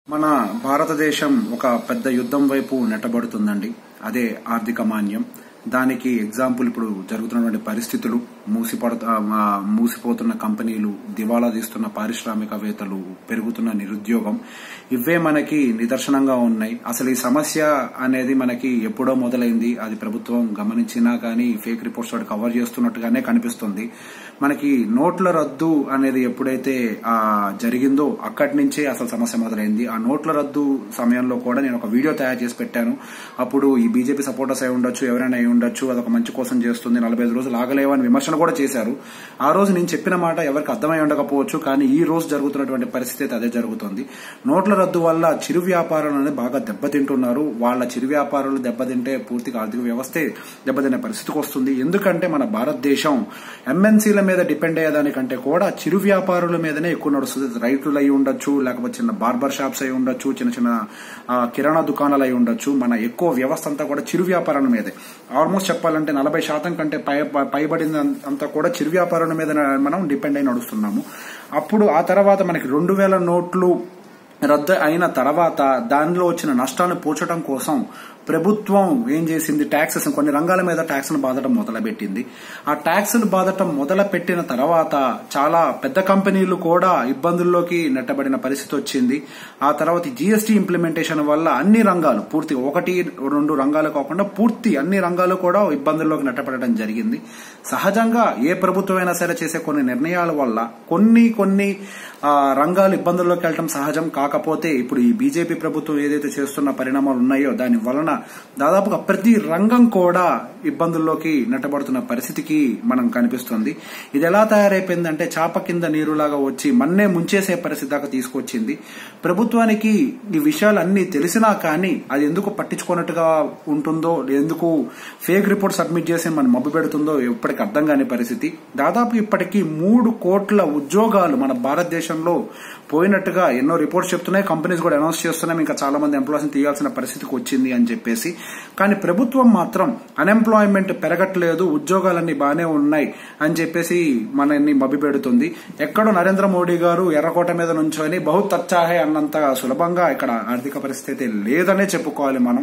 మన భారతదేశం ఒక పెద్ద యుద్ధం వైపు నెట్టబడుతుందండి అదే ఆర్థిక మాన్యం దానికి ఎగ్జాంపుల్ ఇప్పుడు జరుగుతున్నటువంటి పరిస్థితులు మూసిపడు ఆ, మూసిపోతున్న కంపెనీలు దివాలా తీస్తున్న పారిశ్రామికవేత్తలు పెరుగుతున్న నిరుద్యోగం ఇవే మనకి నిదర్శనంగా ఉన్నాయి అసలు ఈ సమస్య అనేది మనకి ఎప్పుడో మొదలైంది అది ప్రభుత్వం గమనించినా కానీ ఫేక్ రిపోర్ట్స్ వాడు కవర్ చేస్తున్నట్టుగానే కనిపిస్తుంది మనకి నోట్ల రద్దు అనేది ఎప్పుడైతే ఆ, జరిగిందో అక్కడి నుంచే అసలు సమస్య మొదలైంది ఆ నోట్ల రద్దు సమయంలో కూడా నేను ఒక వీడియో తయారు చేసి పెట్టాను అప్పుడు ఈ బీజేపీ సపోర్టర్స్ అయి ఉండొచ్చు ఎవరైనా అయి ఉండొచ్చు అదొక మంచి కోసం చేస్తుంది నలభై ఐదు రోజులు ఆగలేవు అని విమర్శన కూడా చేశారు ఆ రోజు నేను చెప్పిన మాట ఎవరికి అర్థమై ఉండకపోవచ్చు కానీ ఈ రోజు జరుగుతున్నటువంటి పరిస్థితి అయితే అదే జరుగుతుంది నోట్ల రద్దు వల్ల చిరు వ్యాపారులు అనేది బాగా దెబ్బతింటున్నారు వాళ్ళ చిరు వ్యాపారులు దెబ్బతింటే పూర్తిగా ఆర్థిక వ్యవస్థే దెబ్బతినే పరిస్థితికి వస్తుంది ఎందుకంటే మన భారతదేశం ఎంఎన్సీల మీద డిపెండ్ అయ్యేదానికంటే కూడా చిరు వ్యాపారుల మీదనే ఎక్కువ నడుస్తుంది రైతులు అయి ఉండొచ్చు లేకపోతే చిన్న బార్బర్ షాప్స్ అయి ఉండొచ్చు చిన్న చిన్న ఆ, కిరాణా దుకాణాలు అయి ఉండొచ్చు మన ఎక్కువ వ్యవస్థ అంతా కూడా చిరు వ్యాపారాల మీదే ఆల్మోస్ట్ చెప్పాలంటే నలభై శాతం కంటే పై పైబడిన అంతా కూడా చిరు వ్యాపారుల మీద మనం డిపెండ్ అయి నడుస్తున్నాము అప్పుడు ఆ తర్వాత మనకి రెండు వేల నోట్లు రద్దు అయిన తర్వాత దానిలో వచ్చిన నష్టాలను పూడ్చడం కోసం ప్రభుత్వం ఏం చేసింది ట్యాక్సెస్ కొన్ని రంగాల మీద ట్యాక్స్ను బాధటం మొదలుపెట్టింది ఆ ట్యాక్స్ను బాధటం మొదలు పెట్టిన తర్వాత చాలా పెద్ద కంపెనీలు కూడా ఇబ్బందుల్లోకి నెట్టబడిన పరిస్థితి వచ్చింది ఆ తర్వాత జీఎస్టీ ఇంప్లిమెంటేషన్ వల్ల అన్ని రంగాలు పూర్తిగా ఒకటి రెండు రంగాలు కాకుండా పూర్తి అన్ని రంగాలు కూడా ఇబ్బందుల్లోకి నెట్టబడడం జరిగింది సహజంగా ఏ ప్రభుత్వం అయినా సరే చేసే కొన్ని నిర్ణయాల వల్ల కొన్ని కొన్ని ఆ, రంగాలు ఇబ్బందుల్లోకి వెళ్ళడం సహజం కాకపోతే ఇప్పుడు ఈ బీజేపీ ప్రభుత్వం ఏదైతే చేస్తున్న పరిణామాలు ఉన్నాయో దాని వలన దాదాపుగా ప్రతి రంగం కూడా ఇబ్బందుల్లోకి నెట్టబడుతున్న పరిస్థితికి మనం కనిపిస్తుంది ఇది ఎలా తయారైపోయిందంటే చాప కింద నీరులాగా వచ్చి మన్నే ముంచేసే పరిస్థితి దాకా తీసుకొచ్చింది ప్రభుత్వానికి ఈ విషయాలు అన్ని తెలిసినా కానీ అది ఎందుకు పట్టించుకున్నట్టుగా ఉంటుందో ఎందుకు ఫేక్ రిపోర్ట్ సబ్మిట్ చేసి మనం మబ్బు పెడుతుందో ఇప్పటికి అర్థం కాని పరిస్థితి దాదాపు ఇప్పటికీ మూడు కోట్ల ఉద్యోగాలు మన భారతదేశంలో పోయినట్టుగా ఎన్నో రిపోర్ట్స్ చెప్తున్నాయి కంపెనీస్ కూడా అనౌన్స్ చేస్తున్నాయి ఇంకా చాలా మంది ఎంప్లాయీస్ తీయాల్సిన పరిస్థితికి వచ్చింది అని చెప్పేసి కానీ ప్రభుత్వం మాత్రం అన్ఎంప్లాయ్మెంట్ పెరగట్లేదు ఉద్యోగాలన్నీ బాగానే ఉన్నాయి అని చెప్పేసి మనల్ని మభ్యపెడుతుంది ఎక్కడో నరేంద్ర మోడీ గారు ఎర్రకోట మీద నుంచొని బహు తచ్చాహే అన్నంత సులభంగా ఇక్కడ ఆర్థిక పరిస్థితి లేదనే చెప్పుకోవాలి మనం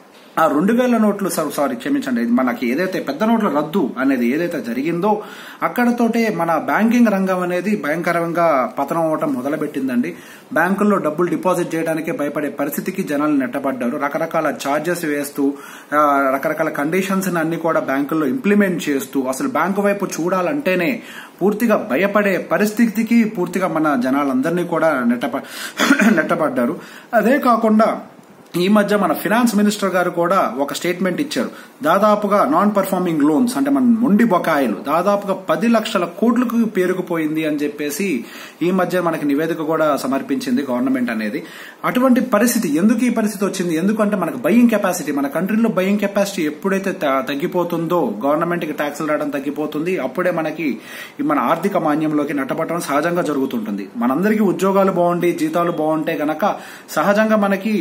ఆ రెండు వేల నోట్లు సార్ సారీ క్షమించండి ఇది మనకి ఏదైతే పెద్ద నోట్ల రద్దు అనేది ఏదైతే జరిగిందో అక్కడతోటే మన బ్యాంకింగ్ రంగం అనేది భయంకరంగా పతనం అవటం మొదలుపెట్టిందండి బ్యాంకుల్లో డబ్బులు డిపాజిట్ చేయడానికి భయపడే పరిస్థితికి జనాలు నెట్టబడ్డారు రకరకాల ఛార్జెస్ వేస్తూ ఆ, రకరకాల కండిషన్స్ అన్ని కూడా బ్యాంకుల్లో ఇంప్లిమెంట్ చేస్తూ అసలు బ్యాంకు వైపు చూడాలంటేనే పూర్తిగా భయపడే పరిస్థితికి పూర్తిగా మన జనాలందరినీ కూడా నెట్టప నెట్టబడ్డారు అదే కాకుండా ఈ మధ్య మన ఫినాన్స్ మినిస్టర్ గారు కూడా ఒక స్టేట్మెంట్ ఇచ్చారు దాదాపుగా నాన్ పర్ఫార్మింగ్ లోన్స్ అంటే మన మొండి బకాయిలు దాదాపుగా పది లక్షల కోట్లకు పేరుకుపోయింది అని చెప్పేసి ఈ మధ్య మనకి నివేదిక కూడా సమర్పించింది గవర్నమెంట్ అనేది అటువంటి పరిస్థితి ఎందుకు ఈ పరిస్థితి వచ్చింది ఎందుకంటే మనకు బయింగ్ కెపాసిటీ మన కంట్రీలో బయింగ్ కెపాసిటీ ఎప్పుడైతే త- తగ్గిపోతుందో గవర్నమెంట్ కి ట్యాక్సులు రావడం తగ్గిపోతుంది అప్పుడే మనకి ఈ మన ఆర్థిక మాన్యంలోకి నట్టబట్టడం సహజంగా జరుగుతుంటుంది మనందరికీ ఉద్యోగాలు బాగుండి జీతాలు బాగుంటే గనక సహజంగా మనకి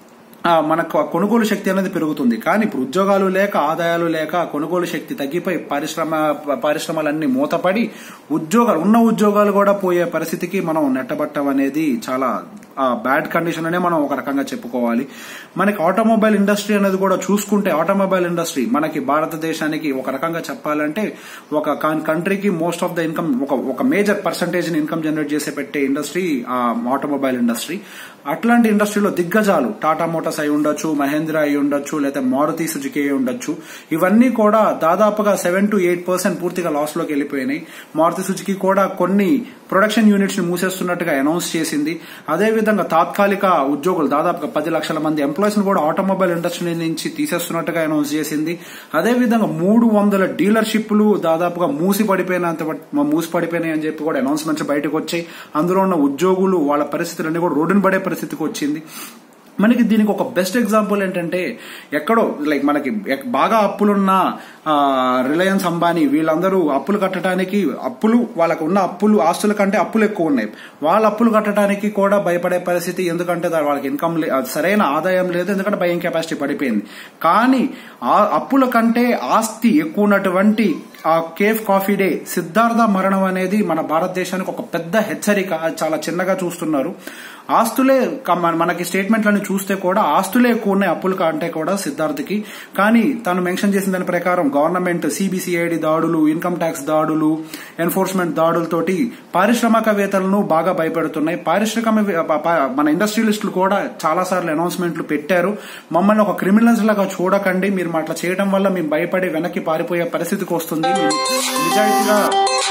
ఆ, మనకు ఆ కొనుగోలు శక్తి అనేది పెరుగుతుంది కానీ ఇప్పుడు ఉద్యోగాలు లేక ఆదాయాలు లేక కొనుగోలు శక్తి తగ్గిపోయి పరిశ్రమ పరిశ్రమలన్నీ మూతపడి ఉద్యోగాలు ఉన్న ఉద్యోగాలు కూడా పోయే పరిస్థితికి మనం నెట్టబట్టం అనేది చాలా బ్యాడ్ కండిషన్ అనే మనం ఒక రకంగా చెప్పుకోవాలి మనకి ఆటోమొబైల్ ఇండస్ట్రీ అనేది కూడా చూసుకుంటే ఆటోమొబైల్ ఇండస్ట్రీ మనకి భారతదేశానికి ఒక రకంగా చెప్పాలంటే ఒక కంట్రీకి మోస్ట్ ఆఫ్ ద ఇన్కమ్ ఒక ఒక మేజర్ పర్సంటేజ్ ఇన్కమ్ జనరేట్ చేసే పెట్టే ఇండస్ట్రీ ఆటోమొబైల్ ఇండస్ట్రీ అట్లాంటి ఇండస్ట్రీలో దిగ్గజాలు టాటా మోటార్స్ అయి ఉండొచ్చు మహేంద్ర అయి ఉండొచ్చు లేదా మారుతి సుజుకి అయి ఉండొచ్చు ఇవన్నీ కూడా దాదాపుగా సెవెన్ టు ఎయిట్ పర్సెంట్ పూర్తిగా లాస్ లోకి వెళ్ళిపోయినాయి మారుతి సుజుకి కూడా కొన్ని ప్రొడక్షన్ యూనిట్స్ ని మూసేస్తున్నట్టుగా అనౌన్స్ చేసింది అదేవిధంగా తాత్కాలిక ఉద్యోగులు దాదాపుగా పది లక్షల మంది ఎంప్లాయీస్ ని కూడా ఆటోమొబైల్ ఇండస్ట్రీ నుంచి తీసేస్తున్నట్టుగా అనౌన్స్ చేసింది అదేవిధంగా మూడు వందల డీలర్షిప్లు దాదాపుగా మూసి పడిపోయినంత మూసి పడిపోయినాయి అని చెప్పి కూడా అనౌన్స్మెంట్స్ బయటకు వచ్చాయి అందులో ఉన్న ఉద్యోగులు వాళ్ళ పరిస్థితులన్నీ కూడా రోడ్డున పడే పరిస్థితికి వచ్చింది మనకి దీనికి ఒక బెస్ట్ ఎగ్జాంపుల్ ఏంటంటే ఎక్కడో లైక్ మనకి ఎక్- బాగా అప్పులున్న ఆ, రిలయన్స్ అంబానీ వీళ్ళందరూ అప్పులు కట్టడానికి అప్పులు వాళ్ళకు ఉన్న అప్పులు ఆస్తుల కంటే అప్పులు ఎక్కువ ఉన్నాయి వాళ్ళ అప్పులు కట్టడానికి కూడా భయపడే పరిస్థితి ఎందుకంటే దా- వాళ్ళకి ఇన్కమ్ లే- సరైన ఆదాయం లేదు ఎందుకంటే బయింగ్ కెపాసిటీ పడిపోయింది కానీ ఆ అప్పుల కంటే ఆస్తి ఎక్కువ ఉన్నటువంటి ఆ కేఫ్ కాఫీ డే సిద్ధార్థ మరణం అనేది మన భారతదేశానికి ఒక పెద్ద హెచ్చరిక అది చాలా చిన్నగా చూస్తున్నారు ఆస్తులే క- మన- మనకి స్టేట్మెంట్లను చూస్తే కూడా ఆస్తులే ఎక్కువ ఉన్నాయి అప్పులు కంటే కూడా సిద్ధార్థకి కానీ తను మెన్షన్ చేసిన దాని ప్రకారం గవర్నమెంట్ సిబిసిఐడి దాడులు ఇన్కమ్ ట్యాక్స్ దాడులు ఎన్ఫోర్స్మెంట్ దాడులతోటి పారిశ్రామికవేత్తలను బాగా భయపెడుతున్నాయి పారిశ్రామిక ప- ప- మన ఇండస్ట్రియలిస్టులు కూడా చాలా సార్లు అనౌన్స్మెంట్లు పెట్టారు మమ్మల్ని ఒక క్రిమినల్స్ లాగా చూడకండి మీరు అట్లా చేయడం వల్ల మేము భయపడి వెనక్కి పారిపోయే పరిస్థితికి వస్తుంది నిజాయితీగా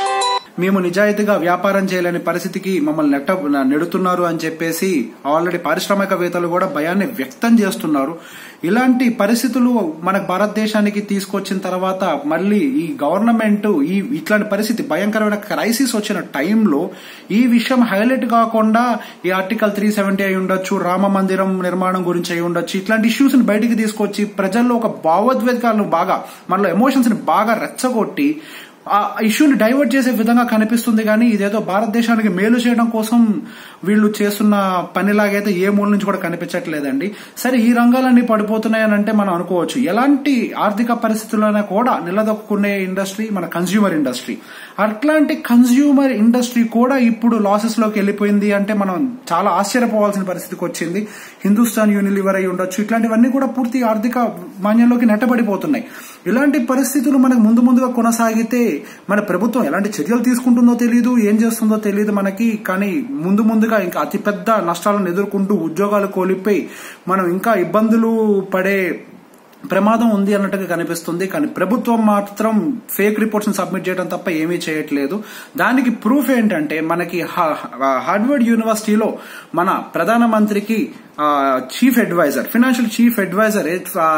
మేము నిజాయితీగా వ్యాపారం చేయలేని పరిస్థితికి మమ్మల్ని నెట్ట నెడుతున్నారు అని చెప్పేసి ఆల్రెడీ పారిశ్రామికవేత్తలు కూడా భయాన్ని వ్యక్తం చేస్తున్నారు ఇలాంటి పరిస్థితులు మన భారతదేశానికి తీసుకొచ్చిన తర్వాత మళ్ళీ ఈ గవర్నమెంట్ ఈ ఇట్లాంటి పరిస్థితి భయంకరమైన క్రైసిస్ వచ్చిన టైంలో ఈ విషయం హైలైట్ కాకుండా ఈ ఆర్టికల్ త్రీ సెవెంటీ అయి ఉండొచ్చు రామ మందిరం నిర్మాణం గురించి అయి ఉండొచ్చు ఇట్లాంటి ఇష్యూస్ ని బయటికి తీసుకొచ్చి ప్రజల్లో ఒక భావోద్వేగాలను బాగా మనలో ఎమోషన్స్ ని బాగా రెచ్చగొట్టి ఆ ఇష్యూని డైవర్ట్ చేసే విధంగా కనిపిస్తుంది కానీ ఇదేదో భారతదేశానికి మేలు చేయడం కోసం వీళ్ళు చేస్తున్న పనిలాగైతే ఏ మూల నుంచి కూడా కనిపించట్లేదండి సరే ఈ రంగాలన్నీ పడిపోతున్నాయని అంటే మనం అనుకోవచ్చు ఎలాంటి ఆర్థిక పరిస్థితుల్లోనే కూడా నిలదొక్కునే ఇండస్ట్రీ మన కన్స్యూమర్ ఇండస్ట్రీ అట్లాంటి కన్స్యూమర్ ఇండస్ట్రీ కూడా ఇప్పుడు లాసెస్ లోకి వెళ్ళిపోయింది అంటే మనం చాలా ఆశ్చర్యపోవాల్సిన పరిస్థితికి వచ్చింది హిందుస్థాన్ యూనిలివర్ అయి ఉండొచ్చు ఇట్లాంటివన్నీ కూడా పూర్తి ఆర్థిక మాన్యంలోకి నెట్టబడిపోతున్నాయి ఇలాంటి పరిస్థితులు మనకు ముందు ముందుగా కొనసాగితే మన ప్రభుత్వం ఎలాంటి చర్యలు తీసుకుంటుందో తెలియదు ఏం చేస్తుందో తెలియదు మనకి కానీ ముందు ముందుగా ఇంకా అతిపెద్ద నష్టాలను ఎదుర్కొంటూ ఉద్యోగాలు కోల్పోయి మనం ఇంకా ఇబ్బందులు పడే ప్రమాదం ఉంది అన్నట్టుగా కనిపిస్తుంది కానీ ప్రభుత్వం మాత్రం ఫేక్ రిపోర్ట్స్ సబ్మిట్ చేయడం తప్ప ఏమీ చేయట్లేదు దానికి ప్రూఫ్ ఏంటంటే మనకి హార్డ్వర్డ్ యూనివర్సిటీలో మన ప్రధానమంత్రికి chief adviser financial chief adviser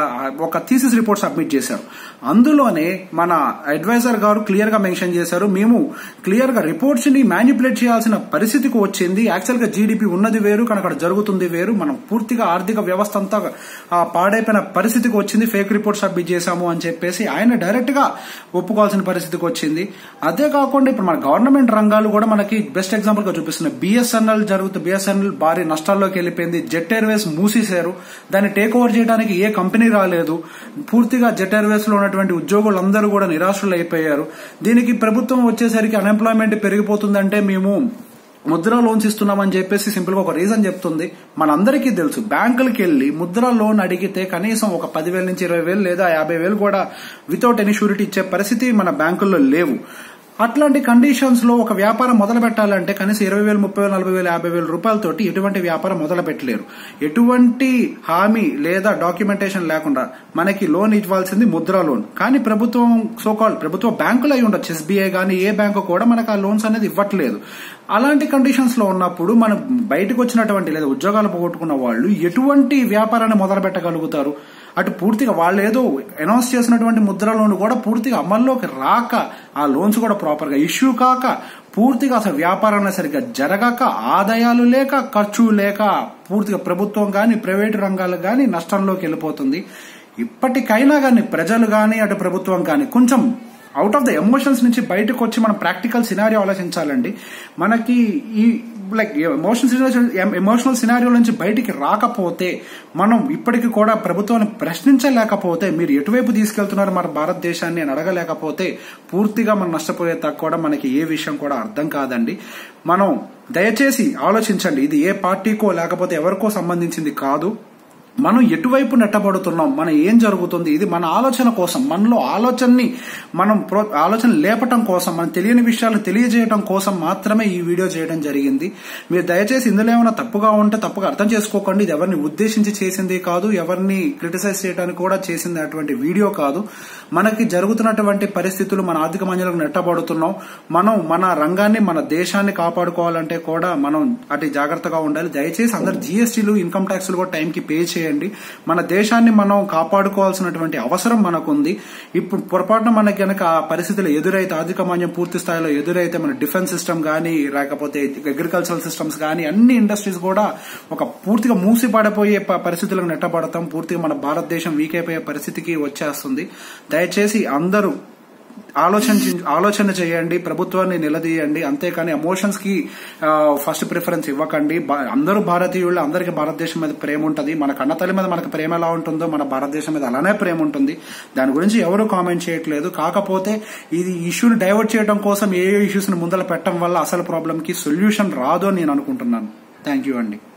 ఒక థీసిస్ రిపోర్ట్ సబ్మిట్ చేశారు అందులోనే మన అడ్వైజర్ గారు క్లియర్ గా మెన్షన్ చేశారు మేము క్లియర్ గా రిపోర్ట్స్ ని మ్యానిపులేట్ చేయాల్సిన పరిస్థితికి వచ్చింది యాక్చువల్ గా జీడిపి ఉన్నది వేరు కానీ అక్కడ జరుగుతుంది వేరు మనం పూర్తిగా ఆర్థిక వ్యవస్థ అంతా ఆ, పాడైపోయిన పరిస్థితికి వచ్చింది ఫేక్ రిపోర్ట్ సబ్మిట్ చేశాము అని చెప్పేసి ఆయన డైరెక్ట్ గా ఒప్పుకోవాల్సిన పరిస్థితికి వచ్చింది అదే కాకుండా ఇప్పుడు మన గవర్నమెంట్ రంగాలు కూడా మనకి బెస్ట్ ఎగ్జాంపుల్ గా చూపిస్తున్నాయి బిఎస్ఎన్ఎల్ జరుగుతుంది బిఎస్ఎన్ఎల్ భారీ నష్టాల్లోకి వెళ్ళిపోయింది జెట్ ఎయిర్వేస్ మూసేశారు దాన్ని టేక్ ఓవర్ చేయడానికి ఏ కంపెనీ రాలేదు పూర్తిగా జెట్ ఎయిర్వేస్ లో ఉన్నటువంటి ఉద్యోగులందరూ కూడా నిరాశలు అయిపోయారు దీనికి ప్రభుత్వం వచ్చేసరికి అన్ఎంప్లాయ్మెంట్ పెరిగిపోతుందంటే మేము ముద్రా లోన్స్ ఇస్తున్నామని చెప్పేసి సింపుల్ గా ఒక రీజన్ చెప్తుంది మనందరికీ తెలుసు బ్యాంకులకి వెళ్లి ముద్రా లోన్ అడిగితే కనీసం ఒక పదివేల నుంచి ఇరవై వేలు లేదా యాభై వేలు కూడా వితౌట్ ఎనీ షూరిటీ ఇచ్చే పరిస్థితి మన బ్యాంకుల్లో లేవు అట్లాంటి కండిషన్స్ లో ఒక వ్యాపారం మొదలు పెట్టాలంటే కనీసం ఇరవై వేలు ముప్పై వేలు నలభై వేలు యాభై వేల రూపాయలతోటి ఎటువంటి వ్యాపారం మొదలు పెట్టలేరు ఎటువంటి హామీ లేదా డాక్యుమెంటేషన్ లేకుండా మనకి లోన్ ఇవ్వాల్సింది ముద్రా లోన్ కానీ ప్రభుత్వం సోకాల్ ప్రభుత్వ బ్యాంకులు అయి ఉండొచ్చు ఎస్బీఐ కానీ ఏ బ్యాంకు కూడా మనకు ఆ లోన్స్ అనేది ఇవ్వట్లేదు అలాంటి కండిషన్స్ లో ఉన్నప్పుడు మనం బయటకు వచ్చినటువంటి లేదా ఉద్యోగాలు పోగొట్టుకున్న వాళ్ళు ఎటువంటి వ్యాపారాన్ని మొదలు పెట్టగలుగుతారు అటు పూర్తిగా వాళ్ళు ఏదో అనౌన్స్ చేసినటువంటి ముద్ర లోన్ కూడా పూర్తిగా అమల్లోకి రాక ఆ లోన్స్ కూడా ప్రాపర్ గా ఇష్యూ కాక పూర్తిగా అసలు వ్యాపారం సరిగ్గా జరగక ఆదాయాలు లేక ఖర్చు లేక పూర్తిగా ప్రభుత్వం గాని ప్రైవేటు రంగాలు గాని నష్టంలోకి వెళ్ళిపోతుంది ఇప్పటికైనా గాని ప్రజలు గాని అటు ప్రభుత్వం గాని కొంచెం అవుట్ ఆఫ్ ద ఎమోషన్స్ నుంచి బయటకు వచ్చి మనం ప్రాక్టికల్ సినారియో ఆలోచించాలండి మనకి ఈ లైక్ ఎమోషనల్ ఎమోషనల్ సినారియో నుంచి బయటికి రాకపోతే మనం ఇప్పటికి కూడా ప్రభుత్వాన్ని ప్రశ్నించలేకపోతే మీరు ఎటువైపు తీసుకెళ్తున్నారు మన భారతదేశాన్ని అని అడగలేకపోతే పూర్తిగా మనం నష్టపోయే కూడా మనకి ఏ విషయం కూడా అర్థం కాదండి మనం దయచేసి ఆలోచించండి ఇది ఏ పార్టీకో లేకపోతే ఎవరికో సంబంధించింది కాదు మనం ఎటువైపు నెట్టబడుతున్నాం మనం ఏం జరుగుతుంది ఇది మన ఆలోచన కోసం మనలో ఆలోచనని మనం ప్రో- ఆలోచన లేపటం కోసం మనం తెలియని విషయాలు తెలియజేయడం కోసం మాత్రమే ఈ వీడియో చేయడం జరిగింది మీరు దయచేసి ఇందులో ఏమైనా తప్పుగా ఉంటే తప్పుగా అర్థం చేసుకోకండి ఇది ఎవరిని ఉద్దేశించి చేసింది కాదు ఎవరిని క్రిటిసైజ్ చేయడానికి కూడా చేసింది అటువంటి వీడియో కాదు మనకి జరుగుతున్నటువంటి పరిస్థితులు మన ఆర్థిక మంజలకు నెట్టబడుతున్నాం మనం మన రంగాన్ని మన దేశాన్ని కాపాడుకోవాలంటే కూడా మనం అటు జాగ్రత్తగా ఉండాలి దయచేసి అందరు జిఎస్టీలు ఇన్కమ్ ట్యాక్స్లు కూడా టైంకి పే చేయండి మన దేశాన్ని మనం కాపాడుకోవాల్సినటువంటి అవసరం మనకుంది ఇప్పుడు పొరపాటున మనకి కనుక ఆ పరిస్థితులు ఎదురైతే ఆర్థిక మాన్యం పూర్తి స్థాయిలో ఎదురైతే మన డిఫెన్స్ సిస్టమ్ కానీ లేకపోతే అగ్రికల్చరల్ సిస్టమ్స్ కానీ అన్ని ఇండస్ట్రీస్ కూడా ఒక పూర్తిగా మూసి పడిపోయే ప- పరిస్థితులకు నెట్టబడతాం పూర్తిగా మన భారతదేశం వీక్ అయిపోయే పరిస్థితికి వచ్చేస్తుంది దయచేసి అందరూ ఆలోచన ఆలోచన చేయండి ప్రభుత్వాన్ని నిలదీయండి అంతేకాని ఎమోషన్స్ కి ఫస్ట్ ప్రిఫరెన్స్ ఇవ్వకండి బా- అందరూ భారతీయులు అందరికీ భారతదేశం మీద ప్రేమ ఉంటుంది మన కన్నతల్లి మీద మనకు ప్రేమ ఎలా ఉంటుందో మన భారతదేశం మీద అలానే ప్రేమ ఉంటుంది దాని గురించి ఎవరు కామెంట్ చేయట్లేదు కాకపోతే ఇది ఇష్యూని డైవర్ట్ చేయడం కోసం ఏ ఇష్యూస్ ని ముందర పెట్టడం వల్ల అసలు ప్రాబ్లం కి సొల్యూషన్ రాదు అని నేను అనుకుంటున్నాను థ్యాంక్ యూ అండి